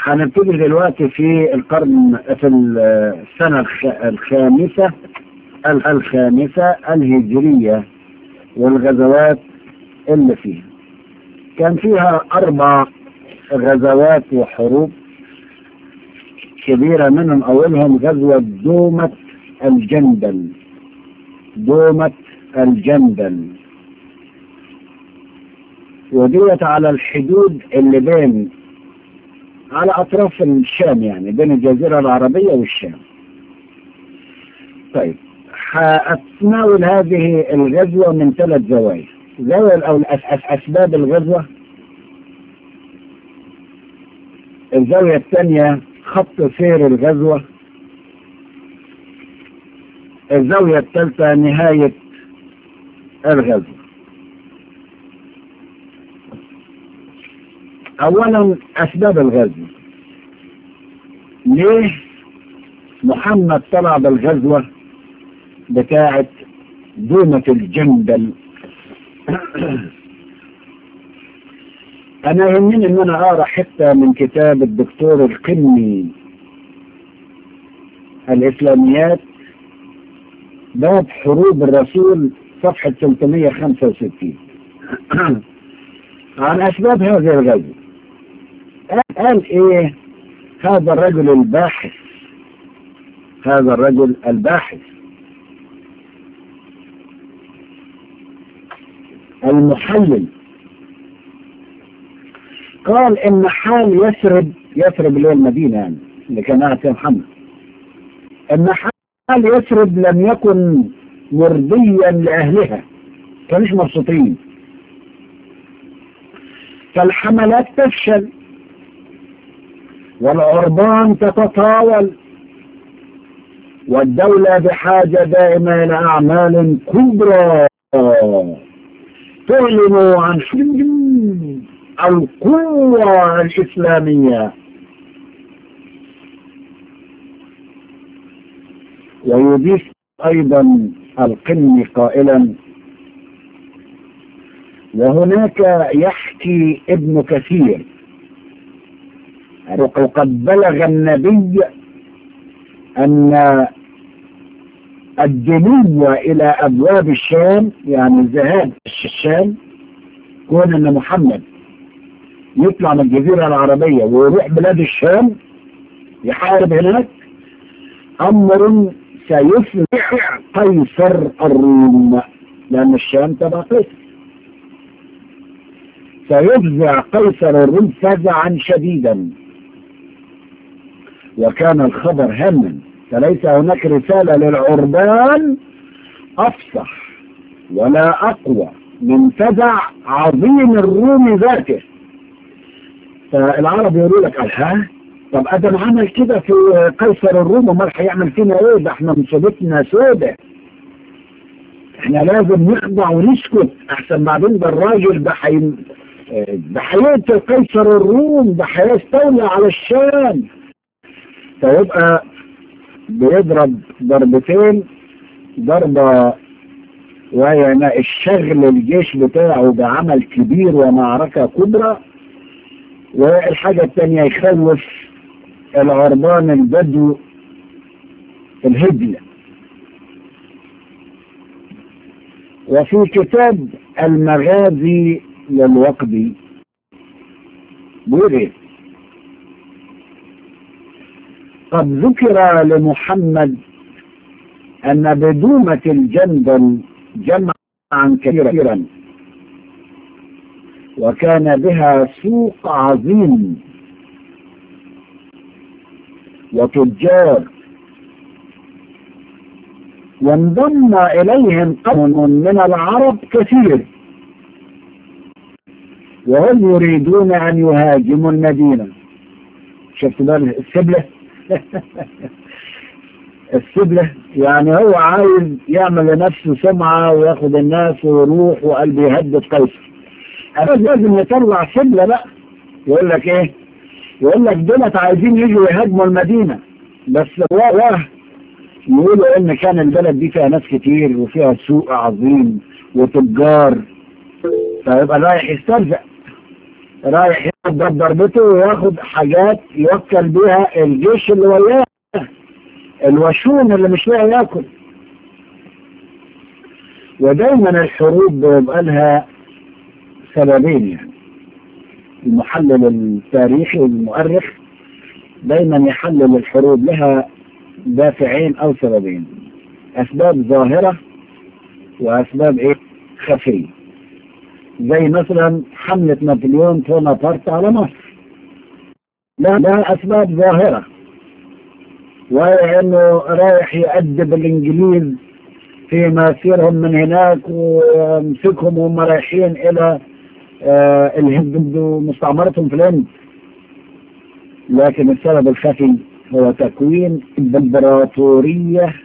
هنبتدي دلوقتي في القرن في السنة الخ- الخامسة ال- الخامسة الهجرية والغزوات اللي فيها كان فيها أربع غزوات وحروب كبيرة منهم أولهم غزوة دومة الجندل دومة الجندل وديت على الحدود اللي بين على أطراف الشام يعني بين الجزيرة العربية والشام طيب هأتناول هذه الغزوة من ثلاث زوايا زاوية الأول أس أس أسباب الغزوة الزاوية الثانية خط سير الغزوة الزاوية الثالثة نهاية الغزوة أولا أسباب الغزو ليه محمد طلع بالغزوة بتاعة دومة الجندل أنا يهمني إن أنا أقرأ حتة من كتاب الدكتور القني الإسلاميات باب حروب الرسول صفحة 365 عن أسباب هذه الغزوة قال إيه هذا الرجل الباحث هذا الرجل الباحث المحلل قال إن حال يثرب يثرب اللي هو المدينة يعني اللي كان قاعد فيها محمد إن حال يثرب لم يكن مرضيا لأهلها كانوش مبسوطين فالحملات تفشل والعربان تتطاول والدولة بحاجة دائما إلى أعمال كبرى تعلن عن القوة الإسلامية ويضيف أيضا القني قائلا وهناك يحكي ابن كثير وقد بلغ النبي أن الدنو إلى أبواب الشام يعني الذهاب الشام كون أن محمد يطلع من الجزيرة العربية ويروح بلاد الشام يحارب هناك أمر سيفزع قيصر الروم لأن الشام تبع قيصر سيفزع قيصر الروم فزعا شديدا وكان الخبر هما فليس هناك رسالة للعربان أفصح ولا أقوى من فزع عظيم الروم ذاته فالعرب يقولوا لك ها طب ادم عمل كده في قيصر الروم امال هيعمل فينا ايه ده احنا مصيبتنا سودة احنا لازم نخضع ونسكت احسن بعدين ده الراجل ده حي ده هيقتل قيصر الروم ده هيستولى على الشام فيبقى بيضرب ضربتين ضربة وهي الشغل الجيش بتاعه بعمل كبير ومعركة كبرى والحاجة الثانية يخوف العربان البدو الهجلة وفي كتاب المغازي للوقدي بيقول ايه قد ذكر لمحمد أن بدومة الجندل جمعا كثيرا وكان بها سوق عظيم وتجار وانضم إليهم قوم من العرب كثير وهم يريدون أن يهاجموا المدينة شفت بقى السبلة السبلة يعني هو عايز يعمل لنفسه سمعة وياخد الناس ويروح وقلبه يهدد قيصر لازم نطلع سبلة بقى يقول لك ايه يقول لك دولت عايزين يجوا يهاجموا المدينة بس واه يقولوا ان كان البلد دي فيها ناس كتير وفيها سوق عظيم وتجار فيبقى رايح يسترزق رايح ضربته وياخد حاجات يوكل بيها الجيش اللي وياه الوشون اللي مش لاقي ياكل ودايما الحروب بيبقى لها سببين يعني المحلل التاريخي والمؤرخ دايما يحلل الحروب لها دافعين او سببين اسباب ظاهرة واسباب ايه خفية زي مثلا حملة نابليون بونابرت على مصر لا لها اسباب ظاهرة وهي انه رايح يأدب الانجليز في مسيرهم من هناك ويمسكهم وهم رايحين الى آه الهند ومستعمرتهم في الهند لكن السبب الخفي هو تكوين امبراطورية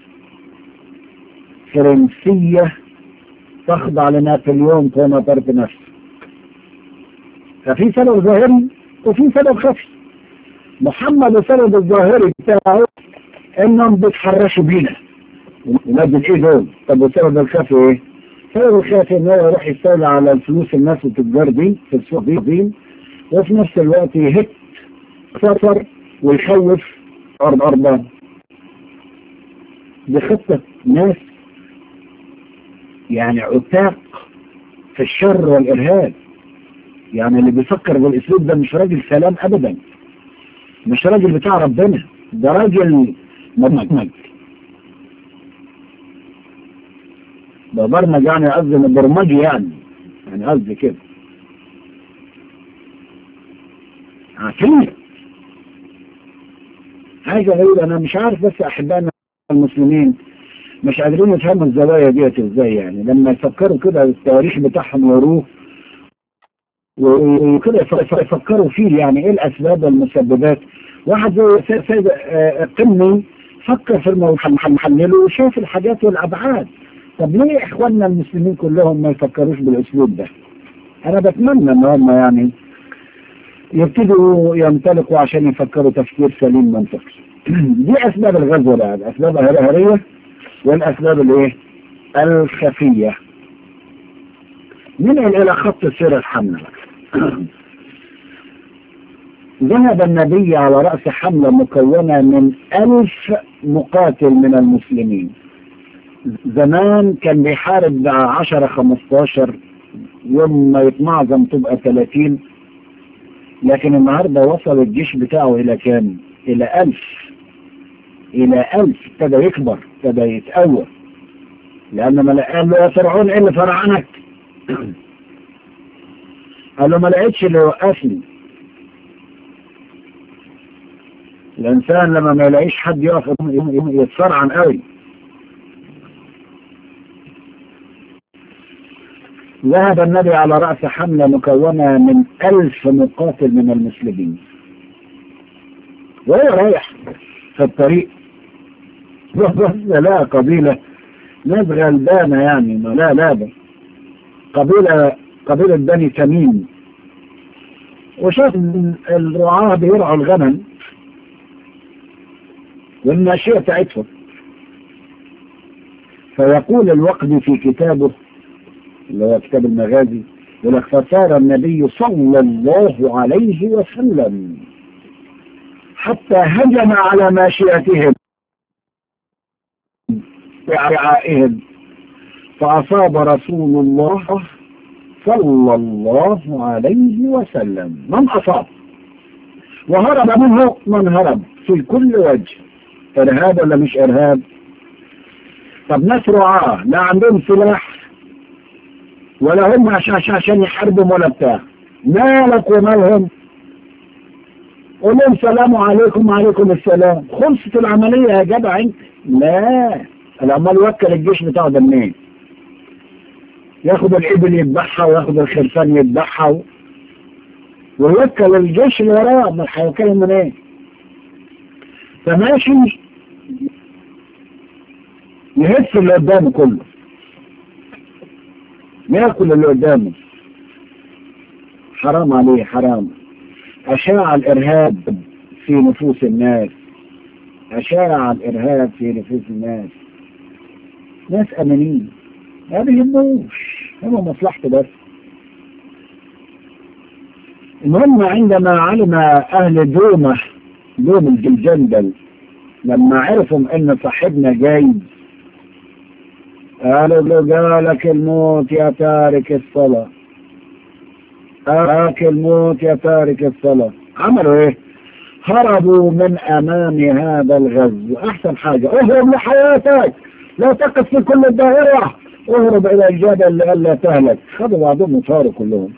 فرنسية تخضع لنابليون بونابرت نفسه ففي سبب ظاهري وفي سبب خفي محمد السبب الظاهري بتاعه انهم بيتحرشوا بينا ونجد ايه دول طب والسبب الخفي ايه السبب الخفي ان هو يروح يستولى على الفلوس الناس التجار دي في السوق دي, دي وفي نفس الوقت يهت سفر ويخوف أرض أرضان دي خطة ناس يعني عتاق في الشر والإرهاب يعني اللي بيفكر بالأسلوب ده مش راجل سلام أبدا مش راجل بتاع ربنا ده راجل مبرمج ده برمج يعني قصدي برمجي يعني يعني قصدي كده عارفين حاجة غريبة أنا مش عارف بس أحبائنا المسلمين مش قادرين يفهموا الزوايا ديت ازاي يعني لما يفكروا كده التاريخ بتاعهم وروه وكده يفكروا فيه يعني ايه الاسباب والمسببات واحد زي سيد قمي فكر في الموضوع محلله وشاف الحاجات والابعاد طب ليه اخواننا المسلمين كلهم ما يفكروش بالاسلوب ده انا بتمنى ان هم يعني يبتدوا ينطلقوا عشان يفكروا تفكير سليم منطقي دي اسباب الغزو الان اسباب هرهريه والاسباب الايه الخفيه ننقل الى خط سير الحمله ذهب النبي على رأس حملة مكونة من ألف مقاتل من المسلمين زمان كان بيحارب عشرة خمستاشر يوم ما يتمعظم تبقى ثلاثين لكن النهاردة وصل الجيش بتاعه إلى كام إلى ألف إلى ألف ابتدى يكبر ابتدى يتقوى لأن ما قال له يا فرعون إيه اللي فرعنك قال له ما لقيتش اللي يوقفني الإنسان لما ما يلاقيش حد يقف يتصرعن قوي ذهب النبي على رأس حملة مكونة من ألف مقاتل من المسلمين وهو رايح في الطريق بس لا قبيلة ناس غلبانة يعني ما لا لا ده قبيلة قبيلة بني تميم وشاف الرعاة بيرعوا الغنم والناشية بتاعتهم فيقول الوقدي في كتابه اللي هو كتاب المغازي يقول فصار النبي صلى الله عليه وسلم حتى هجم على ماشيتهم برعائهم فأصاب رسول الله صلى الله عليه وسلم من أصاب وهرب منه من هرب في كل وجه إرهاب ولا مش إرهاب طب ناس رعاة لا عندهم سلاح ولا هم عشان, عشان يحاربوا ولا بتاع مالك ومالهم قول لهم سلام عليكم وعليكم السلام خلصت العملية يا جدع انت لا العمال يوكل الجيش بتاعه ده منين ياخد الابل يذبحها وياخد الخرفان يذبحها ويوكل الجيش اللي وراه ما هيوكلهم من ايه فماشي يهف اللي قدامه كله ياكل اللي قدامه حرام عليه حرام أشاع الإرهاب في نفوس الناس أشاع الإرهاب في نفوس الناس ناس أمنين ما بيهموش هم مصلحته بس المهم عندما علم أهل دومة دوم الجندل لما عرفوا ان صاحبنا جاي قالوا له جالك الموت يا تارك الصلاة جالك الموت يا تارك الصلاة عملوا ايه هربوا من امام هذا الغزو احسن حاجة اهرب لحياتك لا تقف في كل الدائرة اهرب الى الجبل لئلا تهلك خذوا بعضهم وصاروا كلهم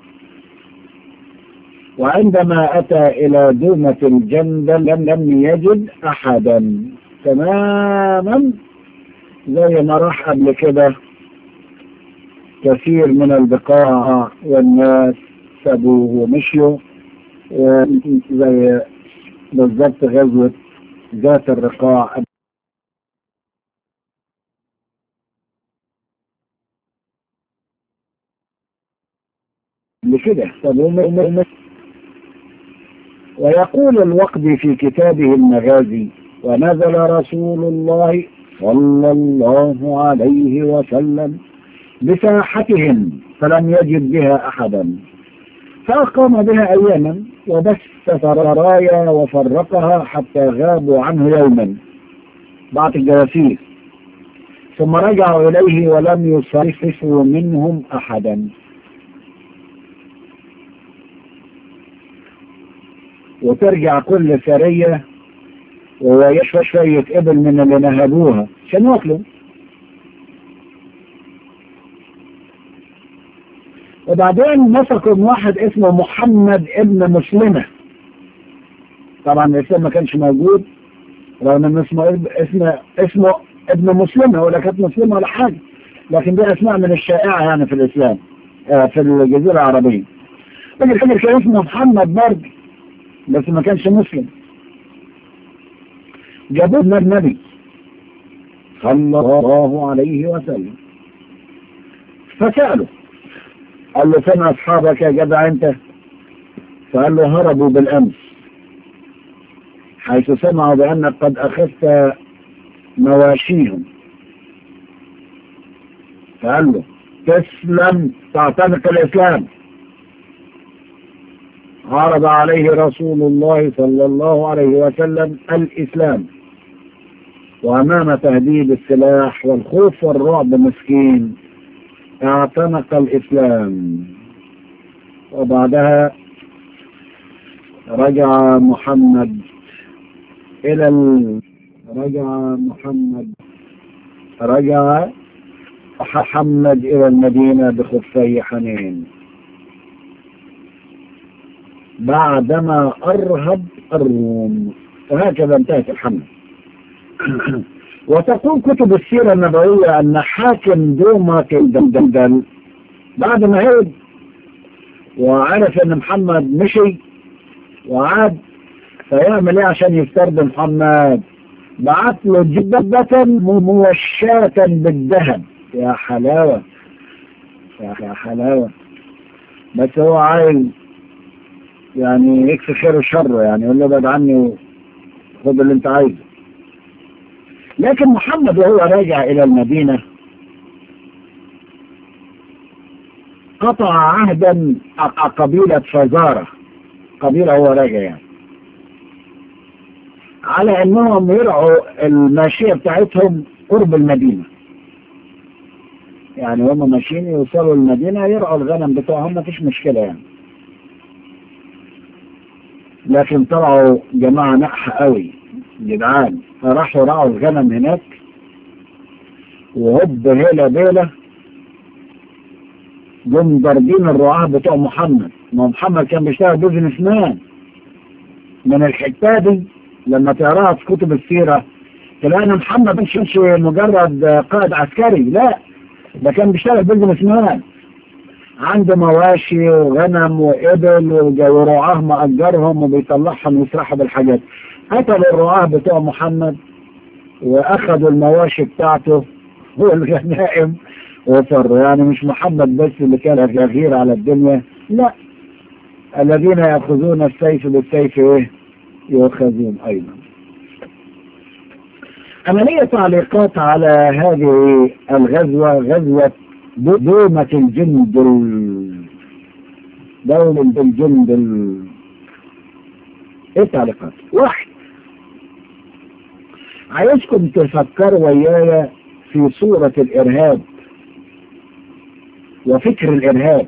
وعندما أتى إلى دومة الجندل لم يجد أحدا تماما زي ما راح قبل كده كثير من البقاع والناس سابوه ومشيوا زي بالضبط غزوة ذات الرقاع لكده طب ويقول الوقدي في كتابه المغازي ونزل رسول الله صلى الله عليه وسلم بساحتهم فلم يجد بها أحدا فأقام بها أياما وبث سرايا وفرقها حتى غابوا عنه يوما بعض الجواسيس ثم رجعوا إليه ولم يصرفوا منهم أحدا وترجع كل سرية ويشفى شوية إبل من اللي نهبوها عشان ياكلوا وبعدين مسكوا واحد اسمه محمد ابن مسلمة طبعا الاسلام ما كانش موجود رغم ان اسمه اسمه اسمه ابن مسلمة ولا كانت مسلمة ولا حاجة لكن دي اسماء من الشائعة يعني في الاسلام آه في الجزيرة العربية لكن كان اسمه محمد برضه بس ما كانش مسلم جابوه من النبي صلى الله عليه وسلم فسأله قال له فين أصحابك يا جدع أنت فقال له هربوا بالأمس حيث سمعوا بأنك قد أخذت مواشيهم فقال له تسلم تعتنق الإسلام عرض عليه رسول الله صلى الله عليه وسلم الإسلام وأمام تهديد السلاح والخوف والرعب مسكين اعتنق الإسلام وبعدها رجع محمد إلى ال... رجع محمد رجع محمد إلى المدينة بخفي حنين بعدما أرهب الروم وهكذا انتهت الحملة وتقول كتب السيرة النبوية أن حاكم دوما الدندل بعد ما هرب وعرف أن محمد مشي وعاد فيعمل ايه عشان يفترض محمد بعت له جبة موشاة بالذهب يا حلاوة يا حلاوة بس هو عايز يعني يكفي خير وشر يعني يقول له ابعد عني وخد اللي انت عايزه لكن محمد وهو راجع الى المدينة قطع عهدا قبيلة فزارة قبيلة هو راجع يعني على انهم يرعوا الماشية بتاعتهم قرب المدينة يعني هم ماشيين يوصلوا المدينة يرعوا الغنم بتوعهم ما فيش مشكلة يعني لكن طلعوا جماعة نقحة قوي جدعان فراحوا رعوا الغنم هناك وهب هيلة بيلة جم ضاربين الرعاة بتوع محمد ما محمد كان بيشتغل بيزنس مان من الحتة دي لما تقراها في كتب السيرة تلاقي ان محمد مش مجرد قائد عسكري لا ده كان بيشتغل بيزنس مان عنده مواشي وغنم وإبل ورعاه مأجرهم وبيطلعهم ويسرحوا بالحاجات قتلوا الرعاه بتوع محمد وأخذوا المواشي بتاعته والغنائم وفروا يعني مش محمد بس اللي كان غير على الدنيا لا الذين يأخذون السيف بالسيف ايه يؤخذون أيضا عملية تعليقات على هذه الغزوة غزوة دومة الجندل دولة الجند ال... ايه التعليقات واحد عايزكم تفكروا ويايا في صورة الإرهاب وفكر الإرهاب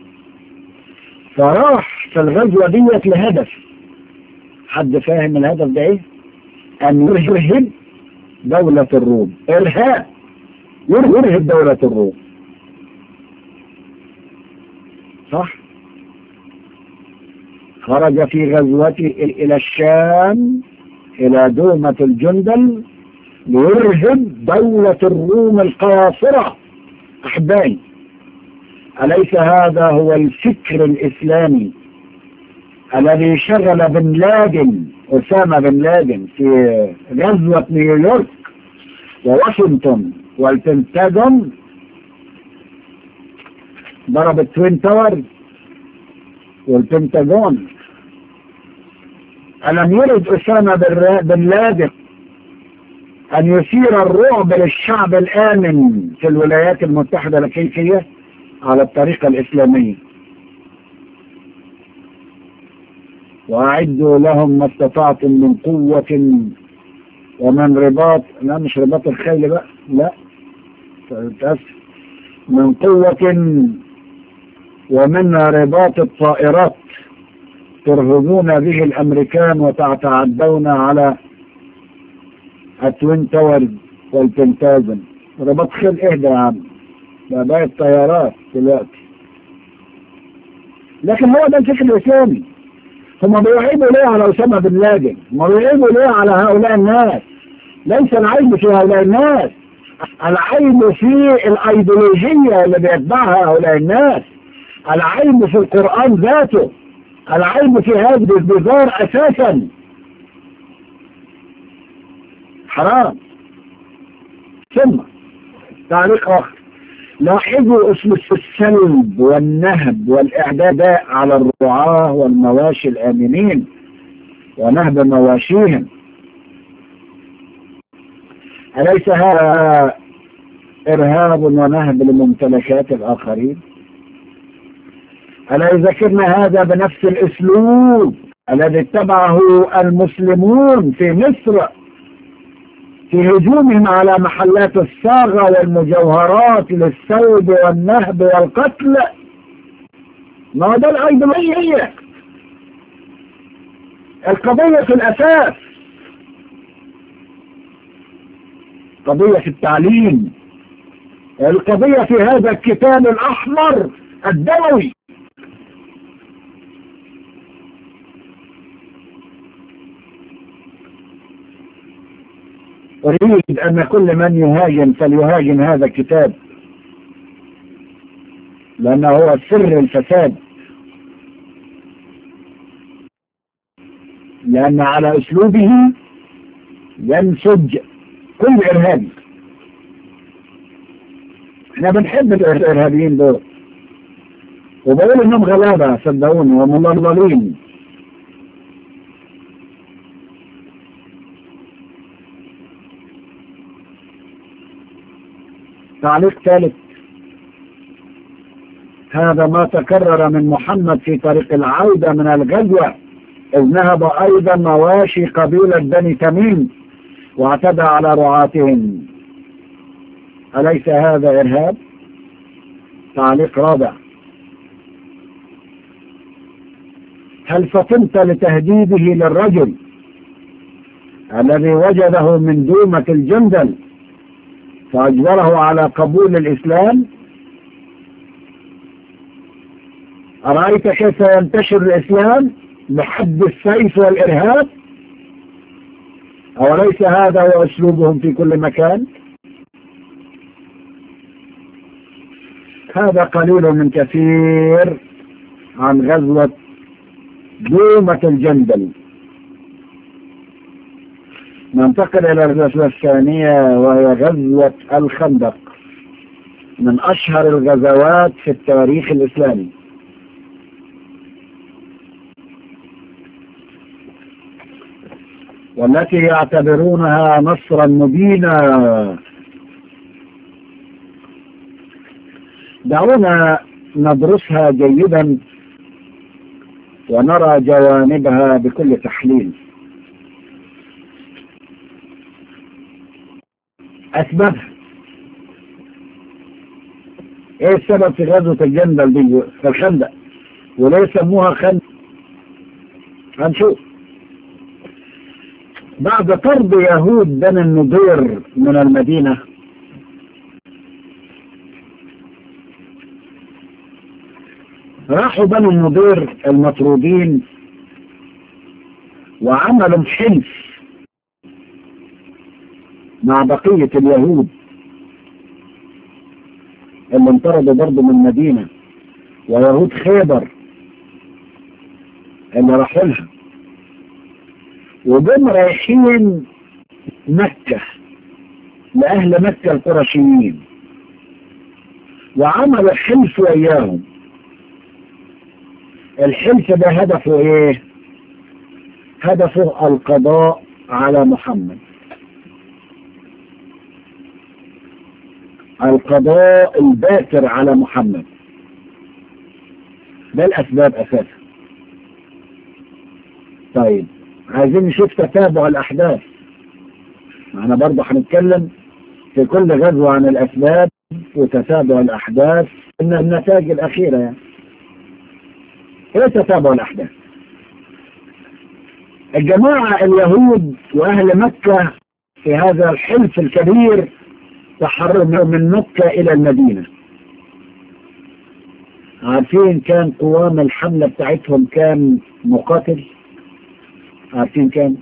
فراح في الغزوة ديت لهدف حد فاهم الهدف ده ايه ان يرهب دولة الروم ارهاب يرهب دولة الروم صح خرج في غزوته الى الشام الى دومة الجندل ليرهب دولة الروم القاصرة احبائي أليس هذا هو الفكر الإسلامي الذي شغل بن لادن أسامة بن لادن في غزوة نيويورك وواشنطن والبنتاجون ضرب التوين تاور والبنتاجون ألم يرد أسامة بن لادن أن يثير الرعب للشعب الآمن في الولايات المتحدة الأمريكية على الطريقة الإسلامية وأعدوا لهم ما استطعتم من قوة ومن رباط لا مش رباط الخيل بقى لا تأسف من قوة ومن رباط الطائرات ترهبون به الأمريكان وتتعدون على التوين تاور والبنتاجن رباط خيل اهدى يا عم ده بقى الطيارات دلوقتي لكن هو ده الفكر الإسلامي هم بيعيبوا ليه على أسامة بن لادن هم بيعيبوا ليه على هؤلاء الناس ليس العيب في هؤلاء الناس العيب في الأيديولوجية اللي بيتبعها هؤلاء الناس العيب في القرآن ذاته العيب في هذا البذار أساسا حرام ثم تعليق آخر لاحظوا اسم السلب والنهب والإعداداء على الرعاة والمواشي الآمنين ونهب مواشيهم أليس هذا إرهاب ونهب لممتلكات الآخرين ألا يذكرنا هذا بنفس الأسلوب الذي اتبعه المسلمون في مصر في هجومهم على محلات الصاغة والمجوهرات للسود والنهب والقتل ما هو ده الأيديولوجية القضية في الأساس قضية التعليم القضية في هذا الكتاب الأحمر الدموي أريد أن كل من يهاجم فليهاجم هذا الكتاب لأنه هو سر الفساد لأن على أسلوبه ينسج كل إرهابي احنا بنحب الإرهابيين دول وبقول إنهم غلابة صدقوني ومضللين تعليق ثالث هذا ما تكرر من محمد في طريق العودة من الغزوة إذ نهب أيضا مواشي قبيلة بني تميم واعتدى على رعاتهم أليس هذا إرهاب تعليق رابع هل فطنت لتهديده للرجل الذي وجده من دومة الجندل فأجبره على قبول الإسلام أرأيت كيف ينتشر الإسلام بحد السيف والإرهاب أوليس هذا هو أسلوبهم في كل مكان هذا قليل من كثير عن غزوة دومة الجندل ننتقل إلى الغزوة الثانية وهي غزوة الخندق من أشهر الغزوات في التاريخ الإسلامي والتي يعتبرونها نصرا مبينا دعونا ندرسها جيدا ونرى جوانبها بكل تحليل أسبابها ايه السبب في غزوة الجندل دي في الخندق وليه سموها خندق هنشوف بعد طرد يهود بني النضير من المدينة راحوا بني النضير المطرودين وعملوا حلف مع بقية اليهود اللي انطردوا برضه من المدينة ويهود خيبر اللي راحوا لها وجم رايحين مكة لأهل مكة القرشيين وعملوا حلف وإياهم الحلف ده هدفه ايه هدفه القضاء على محمد القضاء الباكر على محمد ده الأسباب أساسا طيب عايزين نشوف تتابع الأحداث احنا برضه هنتكلم في كل غزوة عن الأسباب وتتابع الأحداث إن النتائج الأخيرة يعني ايه تتابع الأحداث الجماعة اليهود وأهل مكة في هذا الحلف الكبير تحرروا من مكة إلى المدينة عارفين كان قوام الحملة بتاعتهم كان مقاتل عارفين كان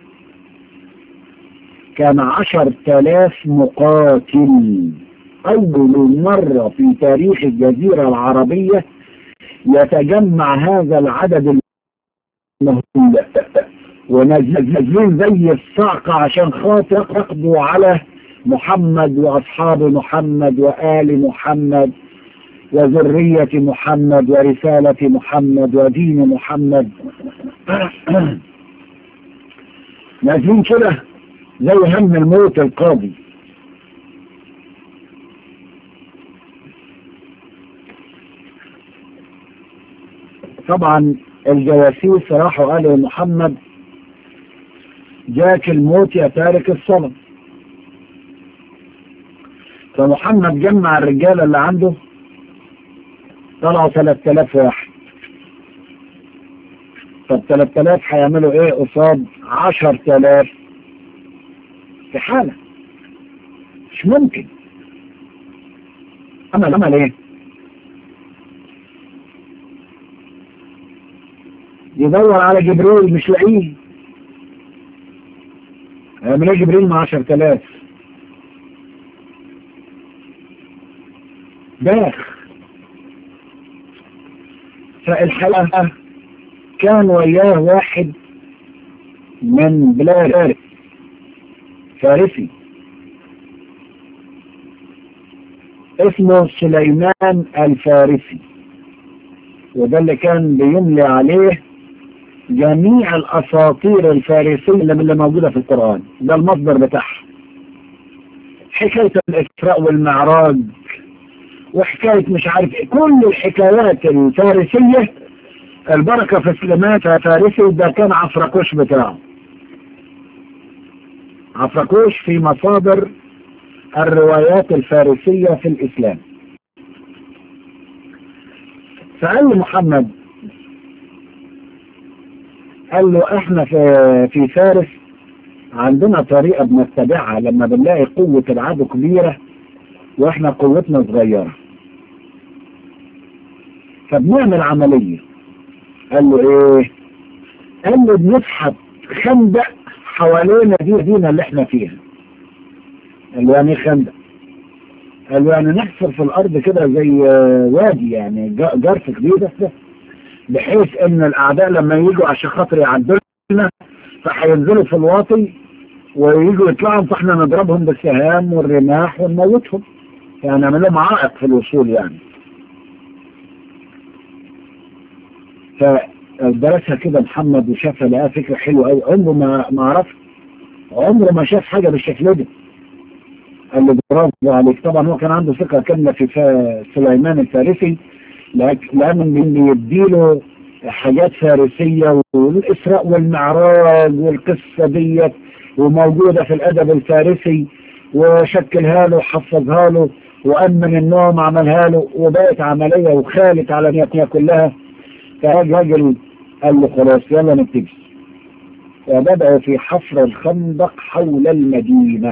كان عشر تلاف مقاتل أول مرة في تاريخ الجزيرة العربية يتجمع هذا العدد المهول ونازلين زي الصعقة عشان خاطر يقضوا على محمد وأصحاب محمد وآل محمد وذرية محمد ورسالة محمد ودين محمد نازلين كده زي هم الموت القاضي طبعا الجواسيس راحوا قالوا محمد جاك الموت يا تارك الصلاة فمحمد جمع الرجال اللي عنده طلعوا 3000 واحد طب 3000 هيعملوا ايه قصاد 10000 في حالة مش ممكن عمل عمل ايه يدور على جبريل مش لاقيه يعمل ايه جبريل مع 10000 باخ فالحلقة كان وياه واحد من بلاد فارس فارسي اسمه سليمان الفارسي وده اللي كان بيملي عليه جميع الأساطير الفارسية اللي موجودة في القرآن ده المصدر بتاعها حكاية الإسراء والمعراج وحكاية مش عارف كل الحكايات الفارسية البركة في سليمان فارسي ده كان عفركوش بتاعه عفركوش في مصادر الروايات الفارسية في الإسلام فقال له محمد قال له احنا في, في فارس عندنا طريقة بنتبعها لما بنلاقي قوة العدو كبيرة واحنا قوتنا صغيرة فبنعمل عملية قال له ايه قال له بنسحب خندق حوالينا دي دينا اللي احنا فيها قال له يعني خندق قال له يعني نحفر في الارض كده زي وادي يعني جرف كبير ده بحيث ان الاعداء لما يجوا عشان خاطر يعدلنا فهينزلوا في الواطي ويجوا يطلعوا فاحنا نضربهم بالسهام والرماح ونموتهم يعني نعمل لهم عائق في الوصول يعني فدرسها كده محمد وشافها لقاها فكرة حلوة قوي عمره ما ما عرف عمره ما شاف حاجة بالشكل ده قال له برافو عليك طبعا هو كان عنده ثقة كاملة في سليمان الفارسي لأن من يديله حاجات فارسية والإسراء والمعراج والقصة ديت وموجودة في الأدب الفارسي وشكلها له وحفظها له وأمن النوم عملها له وبقت عملية وخالت على نيتها كلها فالراجل قال له خلاص يلا نبتدي وبدأوا في حفر الخندق حول المدينة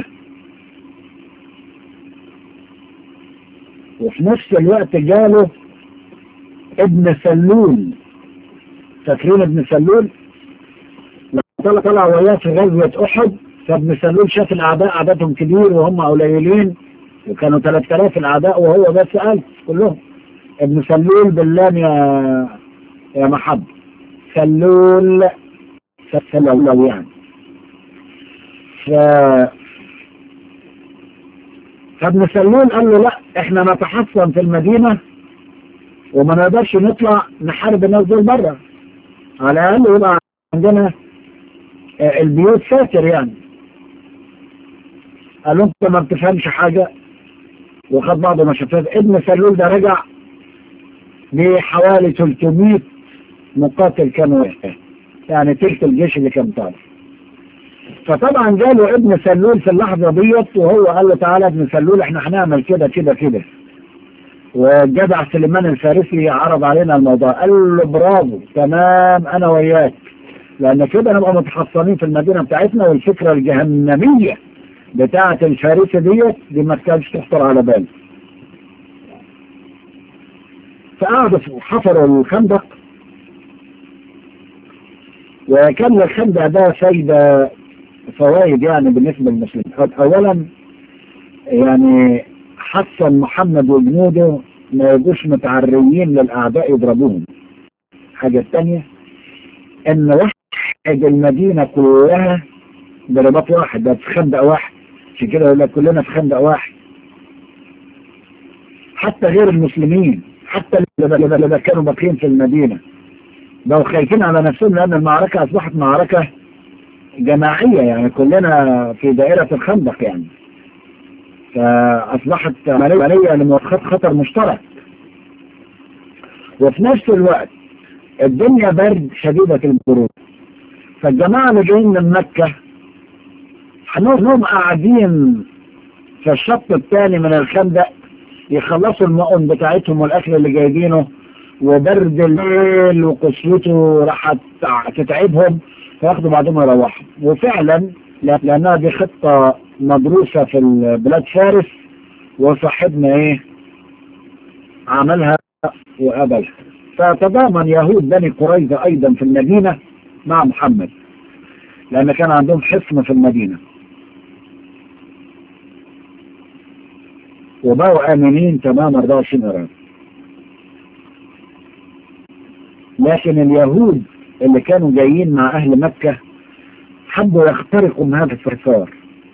وفي نفس الوقت جاله ابن سلول فاكرين ابن سلول لما طلع وياه في غزوة أحد فابن سلول شاف الأعداء عددهم كبير وهم قليلين وكانوا 3000 الأعداء وهو بس 1000 كلهم ابن سلول باللام يا يا محب سلول سلول يعني ف فابن سلول قال له لا احنا نتحصن في المدينة وما نقدرش نطلع نحارب الناس دول بره على الاقل يبقى عندنا البيوت ساتر يعني قال له انت ما بتفهمش حاجة وخد بعضه ما شافات ابن سلول ده رجع بحوالي 300 مقاتل كانوا يعني تلت الجيش اللي كان طالع فطبعا جاله ابن سلول في اللحظة ديت وهو قال له تعالى ابن سلول احنا هنعمل كده كده كده والجدع سليمان الفارسي عرض علينا الموضوع قال له برافو تمام انا وياك لان كده نبقى متحصنين في المدينة بتاعتنا والفكرة الجهنمية بتاعة الفارسي ديت دي ما كانش تخطر على بالي فقعدوا حفروا الخندق وكان الخندق ده فايدة فوائد يعني بالنسبة للمسلمين اولا يعني حسن محمد وجنوده ما يبقوش متعريين للاعداء يضربوهم حاجة الثانية ان واحد المدينة كلها ضربات واحد ده في خندق واحد عشان كده يقول لك كلنا في خندق واحد حتى غير المسلمين حتى اللي كانوا باقيين في المدينة بقوا خايفين على نفسهم لأن المعركة أصبحت معركة جماعية يعني كلنا في دائرة الخندق يعني فأصبحت عملية لمواجهة خطر مشترك وفي نفس الوقت الدنيا برد شديدة البرود فالجماعة اللي جايين من مكة هنهم قاعدين في الشط الثاني من الخندق يخلصوا المؤن بتاعتهم والأكل اللي جايبينه وبرد الليل وقسوته راح تتعبهم فياخدوا بعضهم يروحوا وفعلا لأنها دي خطة مدروسة في بلاد فارس وصاحبنا ايه عملها وقبلها فتضامن يهود بني قريظة أيضا في المدينة مع محمد لأن كان عندهم حصن في المدينة وبقوا آمنين تمام 24 إيران لكن اليهود اللي كانوا جايين مع أهل مكة حبوا يخترقوا من هذا الحصار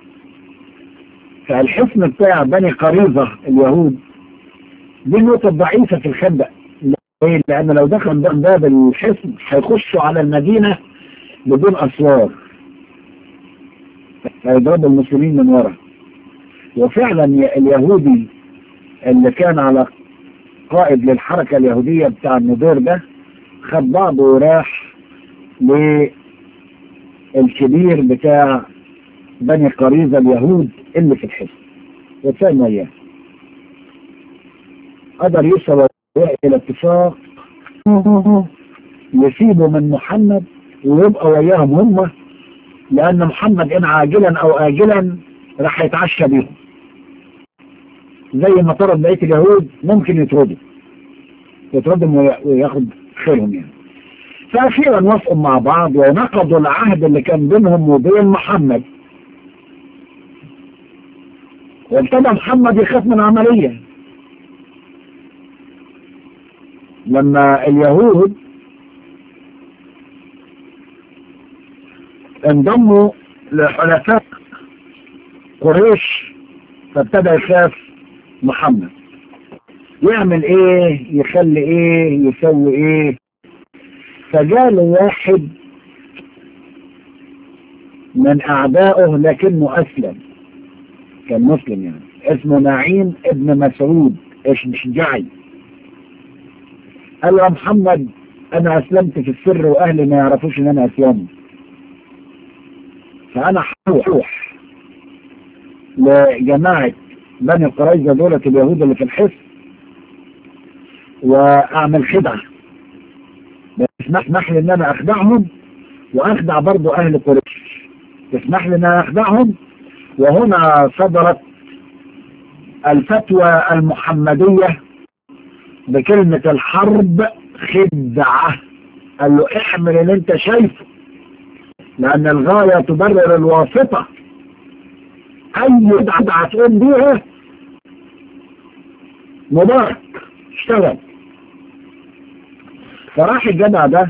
فالحصن بتاع بني قريظة اليهود دي النقطة ضعيفة في الخندق لأن لو دخل من باب الحصن هيخشوا على المدينة بدون أسوار هيضربوا المسلمين من ورا وفعلا اليهودي اللي كان على قائد للحركة اليهودية بتاع النضير ده خد بعضه وراح للكبير بتاع بني قريظة اليهود اللي في الحصن وكان وياه قدر يوصل إلى اتفاق يسيبوا من محمد ويبقى وياهم هم لأن محمد إن عاجلا أو آجلا راح يتعشى بيهم زي ما طرد بقية اليهود ممكن يطردوا يطردهم وياخد خيرهم يعني فأخيرا وافقوا مع بعض ونقضوا العهد اللي كان بينهم وبين محمد وابتدى محمد يخاف من عملية لما اليهود انضموا لحلفاء قريش فابتدى يخاف محمد يعمل ايه يخلي ايه يسوي ايه فجاله واحد من اعدائه لكنه اسلم كان مسلم يعني اسمه نعيم ابن مسعود الشجعي قال له محمد انا اسلمت في السر واهلي ما يعرفوش ان انا اسلمت فانا هروح لجماعة بني قريظة دولة اليهود اللي في الحس واعمل خدعة تسمح لي ان انا اخدعهم واخدع برضو اهل قريش تسمح لي ان انا اخدعهم وهنا صدرت الفتوى المحمدية بكلمة الحرب خدعة قال له احمل اللي انت شايفه لان الغاية تبرر الواسطة اي خدعة تقوم بيها مبارك اشتغل فراح الجدع ده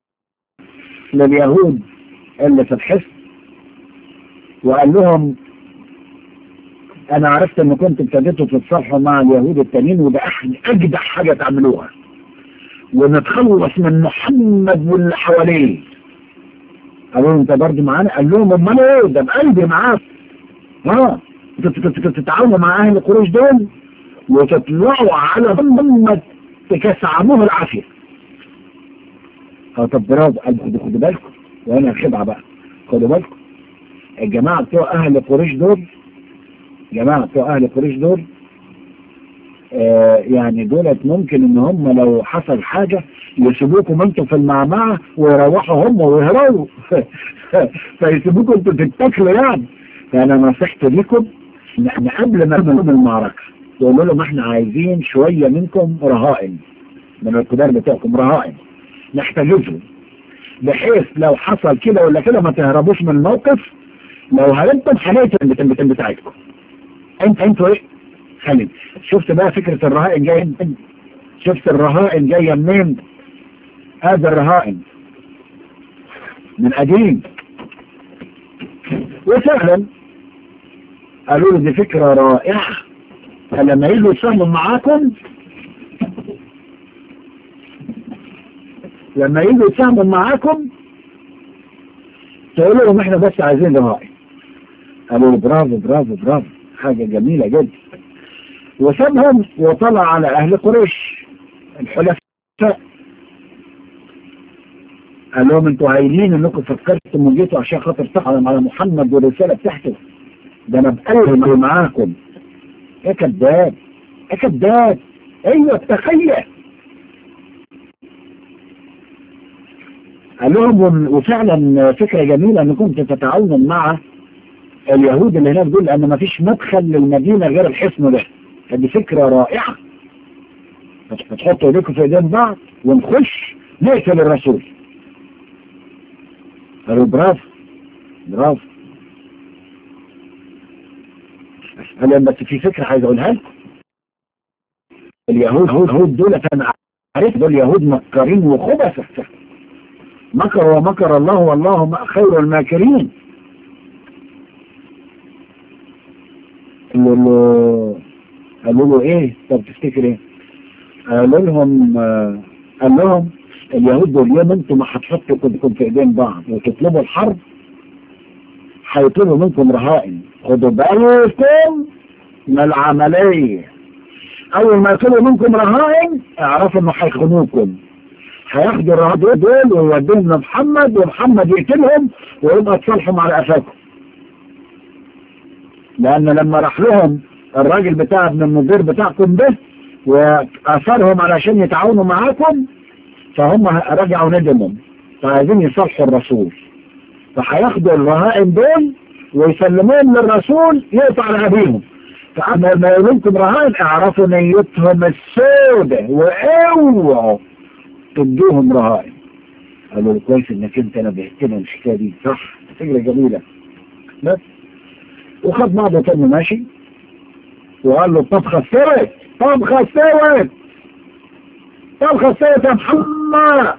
لليهود اللي في الحصن وقال لهم انا عرفت ان كنتوا ابتديتوا تتصالحوا مع اليهود التانيين وده اجدع حاجة تعملوها ونتخلص من محمد واللي حواليه قالوا انت برضه معانا قال لهم امال ايه ده بقلبي معاك اه تتعاونوا مع اهل قريش دول وتطلعوا على محمد تكسعموه العافيه اه طب برافو قال خدوا خدوا بالكم وانا الخدعه بقى خدوا بالكم الجماعه بتوع اهل قريش دول جماعه بتوع اهل قريش دول آه يعني دولت ممكن ان هم لو حصل حاجة يسيبوكم انتوا في المعمعة ويروحوا هم ويهربوا فيسيبوكم انتوا تتاكلوا يعني فانا نصيحتي لكم ان قبل ما نعمل المعركة تقولوا لهم احنا عايزين شوية منكم رهائن من القدار بتوعكم رهائن نحتجزهم بحيث لو حصل كده ولا كده ما تهربوش من الموقف لو هربتم هنقتل البتن بتاعتكم انت انتوا ايه خلي شفت بقى فكرة الرهائن جاية منين شفت الرهائن جاية منين هذا الرهائن من قديم وفعلا قالوا له دي فكرة رائعة فلما يجوا يسهموا معاكم لما يجوا يسهموا معاكم تقولوا لهم احنا بس عايزين رهائن قالوا له برافو برافو برافو حاجة جميلة جدا وسابهم وطلع على أهل قريش الحلفاء قال لهم انتوا عايلين انكم فكرتم وجيتوا عشان خاطر تحرم على محمد والرسالة بتاعته ده انا بقلب معاكم يا كذاب يا كذاب ايوه تخيل قال لهم وفعلا فكرة جميلة انكم تتعاونوا مع اليهود اللي هناك دول لان مفيش مدخل للمدينة غير الحصن ده فدي فكرة رائعة هتحطوا ايديكم في ايدين بعض ونخش نقتل الرسول قالوا برافو برافو قال بس في فكرة عايز اقولها لكم اليهود اليهود دول انا عارف دول يهود مكرين وخبثة مكر ومكر الله والله خير الماكرين قالوا له ايه طب تفتكر ايه قالوا لهم آه قال لهم اليهود دول يوم انتم ما هتحطوا كنتم في ايدين بعض وتطلبوا الحرب هيطلبوا منكم رهائن خدوا بالكم من العملية اول ما يطلبوا منكم رهائن اعرفوا انه هيخونوكم هياخدوا الرهائن دول ويودوهم لمحمد ومحمد يقتلهم ويبقى تصالحوا على قفاكم لان لما راح لهم الراجل بتاع ابن المدير بتاعكم ده واثرهم علشان يتعاونوا معاكم فهم رجعوا ندمهم فعايزين يصالحوا الرسول فهياخدوا الرهائن دول ويسلموهم للرسول يقطع رقابيهم فأما ما يقولكم رهائن اعرفوا نيتهم السودة واوعوا تدوهم رهائن قالوا له كويس انك انت نبهتنا الحكايه دي صح فكره جميله بس وخد بعضه تاني ماشي وقال له طبخة استوت طبخة استوت طبخة استوت يا محمد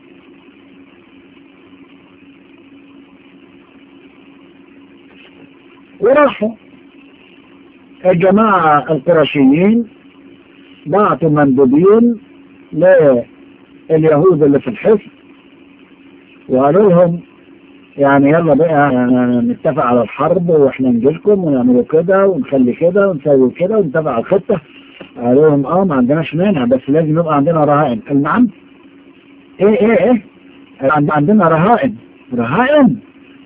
وراحوا الجماعة القرشيين بعتوا مندوبين لليهود اللي في الحصن وقالوا لهم يعني يلا بقى نتفق على الحرب واحنا نجيلكم ونعملوا كده ونخلي كده ونسوي كده ونتفق على الخطة قالوا لهم اه ما عندناش مانع بس لازم يبقى عندنا رهائن قال نعم ايه ايه ايه عندنا رهائن رهائن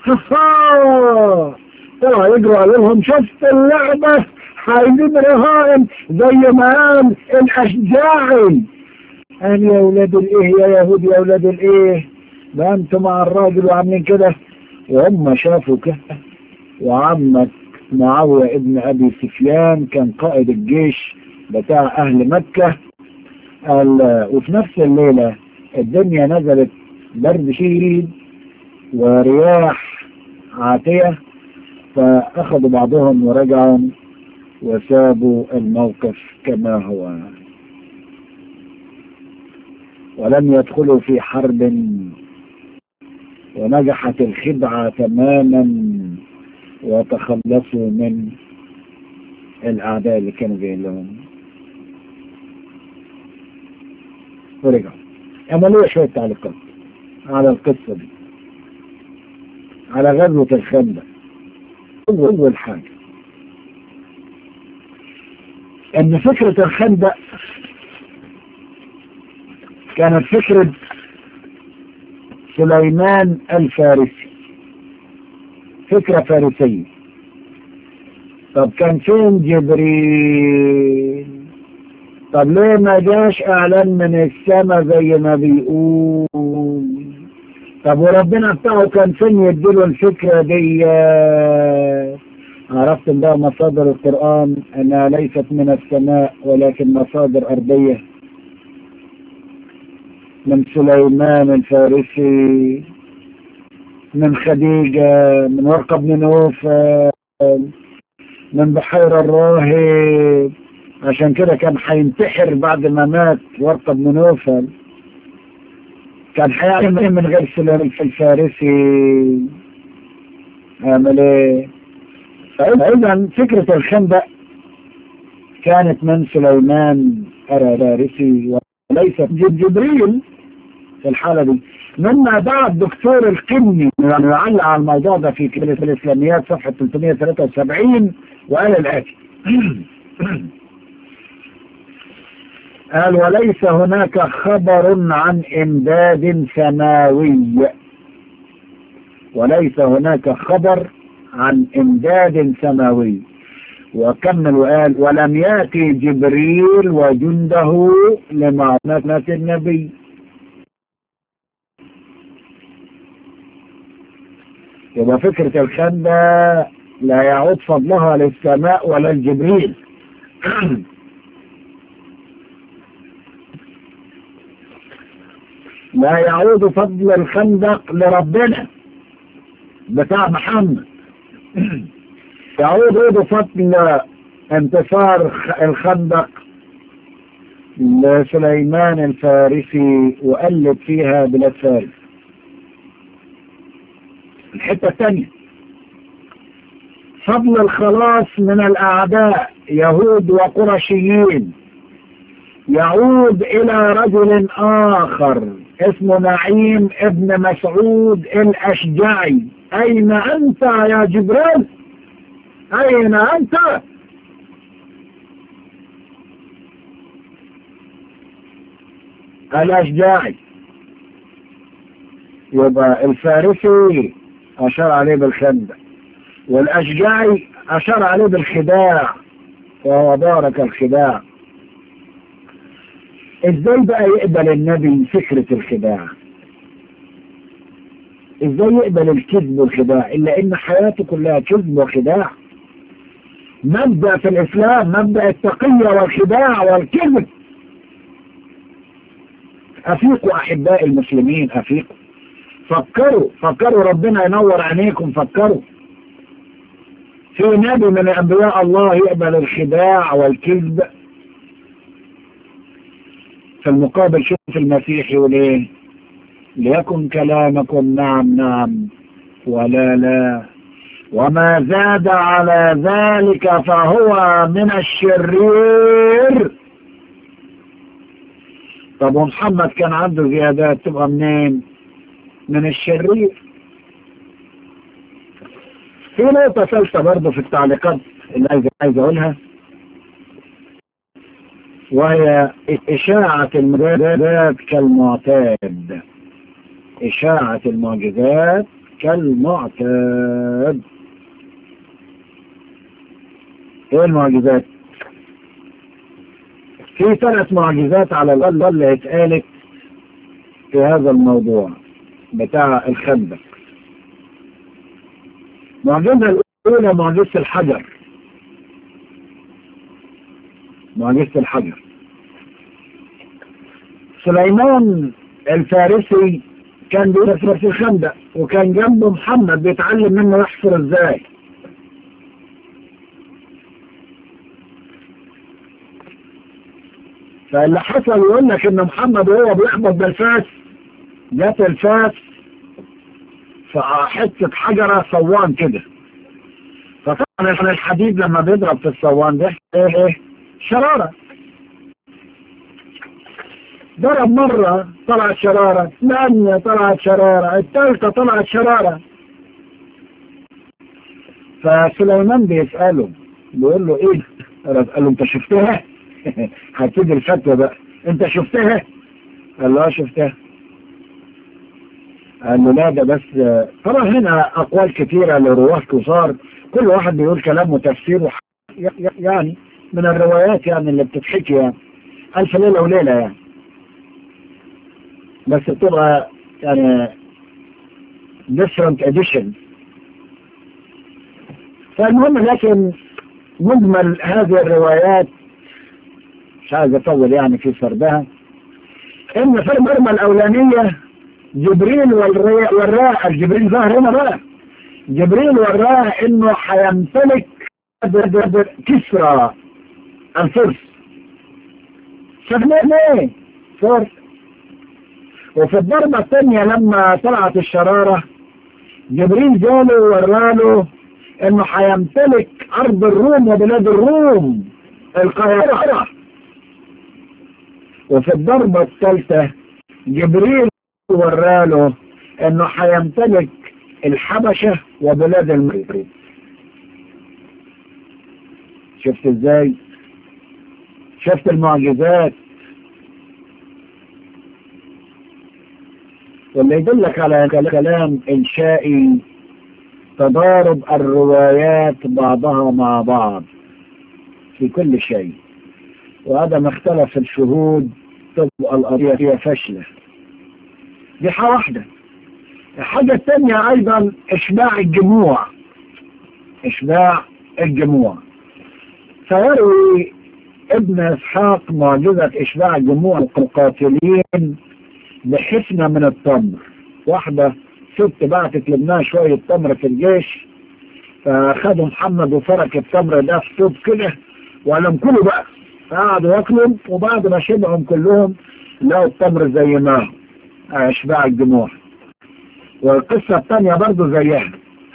طلعوا يجروا قالوا لهم شفت اللعبة عايزين رهائن زي ما قال الاشجاعي قال يا ولاد الايه يا يهود يا ولاد الايه ده انتوا مع الراجل وعاملين كده وهم شافوا كده وعمك معاوية ابن ابي سفيان كان قائد الجيش بتاع اهل مكة قال وفي نفس الليلة الدنيا نزلت برد شديد ورياح عاتية فأخذوا بعضهم ورجعوا وسابوا الموقف كما هو ولم يدخلوا في حرب ونجحت الخدعة تماما وتخلصوا من الأعداء اللي كانوا جايين لهم ورجعوا عملوا شوية تعليقات على القصة دي على غزوة الخندق أول حاجة أن فكرة الخندق كانت فكرة سليمان الفارسي فكرة فارسية طب كان فين جبريل طب ليه ما جاش اعلان من السماء زي ما بيقول طب وربنا بتاعه كان فين يديله الفكرة دي عرفت بقى مصادر القرآن انها ليست من السماء ولكن مصادر ارضية من سليمان الفارسي من خديجة من ورقة بن نوفل من بحير الراهب عشان كده كان هينتحر بعد ما مات ورقة بن نوفل كان هيعمل من غير سليمان الفارسي عمل ايه فاذا فكرة الخندق كانت من سليمان الفارسي وليست جبريل في الحالة دي مما دعا الدكتور القمي يعني يعلق على الموضوع ده في كتاب الإسلاميات صفحة 373 وقال الآتي قال وليس هناك خبر عن إمداد سماوي وليس هناك خبر عن إمداد سماوي وكمل وقال ولم يأتي جبريل وجنده لمعونة النبي يبقى فكرة الخندة لا يعود فضلها للسماء ولا الجبريل لا يعود فضل الخندق لربنا بتاع محمد يعود فضل انتصار الخندق لسليمان الفارسي وقلب فيها بلاد فارس الحتة الثانية فضل الخلاص من الأعداء يهود وقرشيين يعود إلى رجل آخر اسمه نعيم ابن مسعود الأشجعي أين أنت يا جبريل أين أنت الأشجعي يبقى الفارسي أشار عليه بالخندق والأشجعي أشار عليه بالخداع وهو بارك الخداع ازاي بقى يقبل النبي فكرة الخداع ازاي يقبل الكذب والخداع الا ان حياته كلها كذب وخداع مبدأ في الاسلام مبدأ التقية والخداع والكذب افيقوا احباء المسلمين افيقوا فكروا فكروا ربنا ينور عينيكم فكروا في نبي من انبياء الله يقبل الخداع والكذب في المقابل شوف المسيح يقول ايه ليكن كلامكم نعم نعم ولا لا وما زاد على ذلك فهو من الشرير طب ومحمد كان عنده زيادات تبقى منين من الشرير في نقطة ثالثة برضه في التعليقات اللي عايز عايز اقولها وهي إشاعة المعجزات كالمعتاد إشاعة المعجزات كالمعتاد إيه المعجزات؟ في ثلاث معجزات على الأقل اللي اتقالت في هذا الموضوع بتاع الخندق معجزة الأولى معجزة الحجر معجزة الحجر سليمان الفارسي كان بيحفر في الخندق وكان جنبه محمد بيتعلم منه يحفر ازاي فاللي حصل يقول لك ان محمد وهو بيخبط بالفاس جت الفاس فحتة حجرة صوان كده فطبعا الحديد لما بيضرب في الصوان ده ايه ايه شرارة ضرب مرة طلعت شرارة الثانية طلعت شرارة الثالثة طلعت شرارة فسليمان بيسأله بيقول له ايه قال له انت شفتها هتيجي الفتوى بقى انت شفتها قال له اه شفتها قال له لا ده بس طبعا هنا اقوال كثيرة لرواه كثار كل واحد بيقول كلام وتفسير وح... يعني من الروايات يعني اللي بتتحكي يعني ألف ليلة وليلة يعني بس بتبقى يعني different edition فالمهم لكن مجمل هذه الروايات مش عايز اطول يعني في سردها ان في المرمى الاولانية جبريل وراء جبريل ظهر هنا بقى جبريل وراء انه هيمتلك كسرى الفرس شفنا ليه فرس وفي الضربة الثانية لما طلعت الشرارة جبريل جاله وراله انه هيمتلك ارض الروم وبلاد الروم القاهرة وفي الضربة الثالثة جبريل وراله انه هيمتلك الحبشة وبلاد المغرب شفت ازاي شفت المعجزات واللي يدلك على كلام انشائي تضارب الروايات بعضها مع بعض في كل شيء وهذا ما اختلف الشهود تبقى القضية فيها فشلة دي حاجة واحدة الحاجة الثانية أيضا إشباع الجموع إشباع الجموع فيروي ابن إسحاق معجزة إشباع الجموع القاتلين بحفنة من التمر واحدة ست بعتت لابنها شوية تمر في الجيش فخدوا محمد وفرك التمر ده في طوب كده وقال لهم كلوا بقى قعدوا ياكلوا وبعد ما شبعهم كلهم لقوا التمر زي ما هو اشباع الجموع والقصة الثانية برضو زيها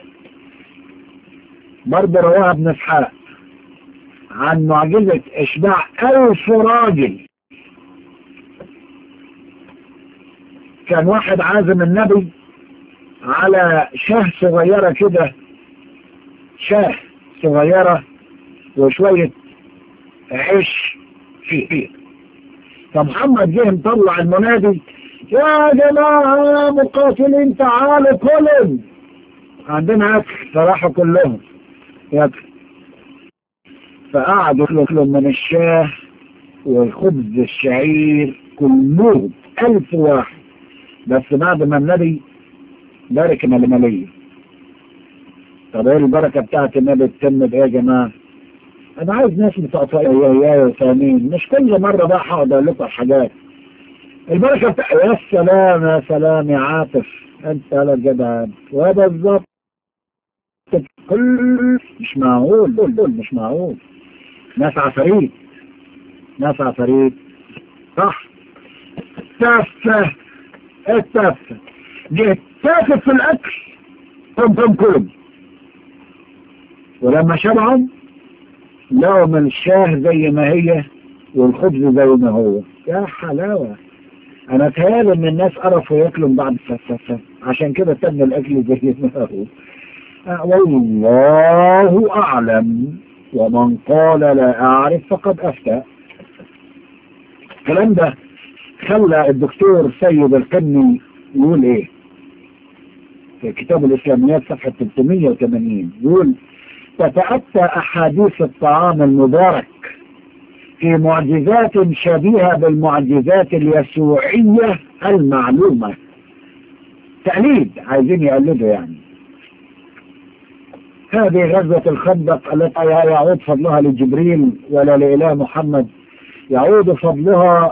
برضو رواها ابن اسحاق عن معجزة اشباع الف راجل كان واحد عازم النبي على شاه صغيرة كده شاه صغيرة وشوية عيش فيه فمحمد جه مطلع المنادي يا جماعة مقاتلين تعالوا كلهم عندنا أكل فراحوا كلهم ياكل فقعدوا ياكلوا من الشاه وخبز الشعير كلهم ألف واحد بس بعد ما النبي بارك المالية طب ايه البركة بتاعت النبي تتم بايه يا جماعة انا عايز ناس متقطعين وياي وثانيين مش كل مرة بقى هقعد اقول لكم حاجات البركة بتاع يا سلام يا سلام يا عاطف انت لا جدع وهذا بالظبط كل مش معقول دول دول مش معقول ناس عفاريت ناس عفاريت صح تافه التافه دي تافه في الاكل كم كم كلهم ولما شبعوا لقوا من الشاه زي ما هي والخبز زي ما هو يا حلاوة انا اتهيألي ان الناس قرفوا ياكلوا بعد الفلسفة عشان كده تم الاكل زي ما هو والله اعلم ومن قال لا اعرف فقد افتى الكلام ده خلى الدكتور سيد القني يقول ايه في كتاب الاسلاميات صفحة 380 يقول تتأتى احاديث الطعام المبارك في معجزات شبيهة بالمعجزات اليسوعية المعلومة تقليد عايزين يقلدوا يعني هذه غزوة الخندق التي يعود فضلها لجبريل ولا لإله محمد يعود فضلها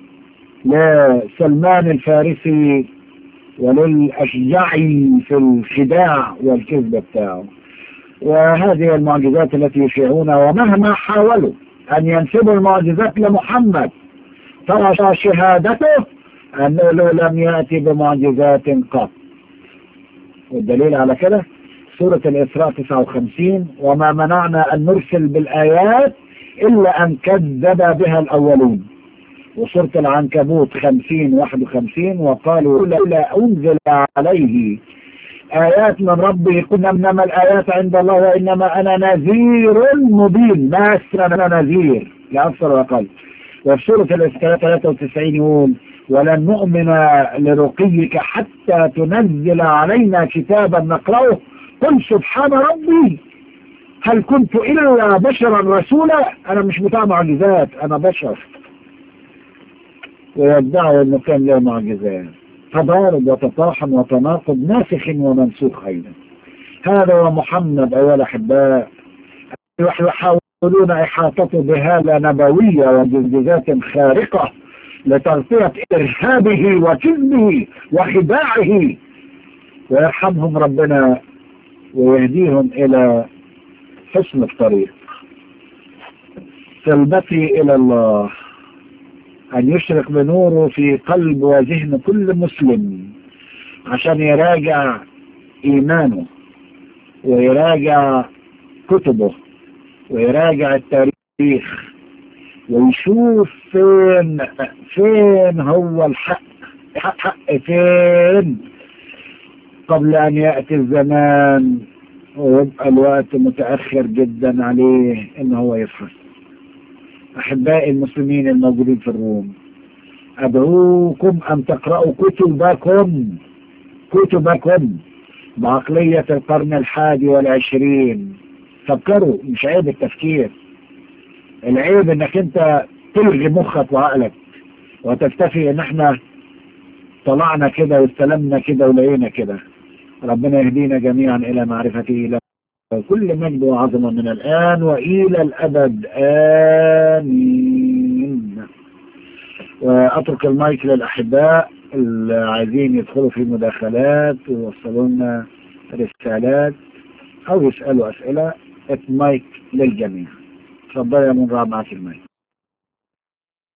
لسلمان الفارسي وللأشجعي في الخداع والكذب بتاعه وهذه المعجزات التي يشيعونها ومهما حاولوا أن ينسبوا المعجزات لمحمد ترى شهادته أنه لم يأتي بمعجزات قط والدليل على كده سورة الإسراء 59 وما منعنا أن نرسل بالآيات إلا أن كذب بها الأولون وسورة العنكبوت 50 51 وقالوا لولا أنزل عليه آيات من ربه قلنا إنما الآيات عند الله وإنما أنا نذير مبين ما أنا نذير لا أكثر ولا أقل وفي سورة الإسراء 93 يقول ولن نؤمن لرقيك حتى تنزل علينا كتابا نقرأه قل سبحان ربي هل كنت إلا بشرا رسولا أنا مش بتاع معجزات أنا بشر ويدعوا أنه كان له معجزات تضارب وتطاحن وتناقض ناسخ ومنسوخ أيضا هذا هو محمد أيها الأحباء يحاولون إحاطته بهالة نبوية ومعجزات خارقة لتغطية إرهابه وكذبه وخداعه ويرحمهم ربنا ويهديهم إلى حسن الطريق سلبتي إلى الله أن يشرق بنوره في قلب وذهن كل مسلم عشان يراجع إيمانه ويراجع كتبه ويراجع التاريخ ويشوف فين فين هو الحق حق, حق فين قبل أن يأتي الزمان ويبقى الوقت متأخر جدا عليه إن هو يفحص أحبائي المسلمين الموجودين في الروم أدعوكم أن تقرأوا كتبكم كتبكم بعقلية القرن الحادي والعشرين فكروا مش عيب التفكير العيب انك انت تلغي مخك وعقلك وتكتفي ان احنا طلعنا كده واستلمنا كده ولقينا كده ربنا يهدينا جميعا الى معرفته له كل مجد وعظمة من الآن وإلى الأبد آمين وأترك المايك للأحباء اللي عايزين يدخلوا في مداخلات ويوصلوا لنا رسالات أو يسألوا أسئلة المايك للجميع تفضل يا من معك المايك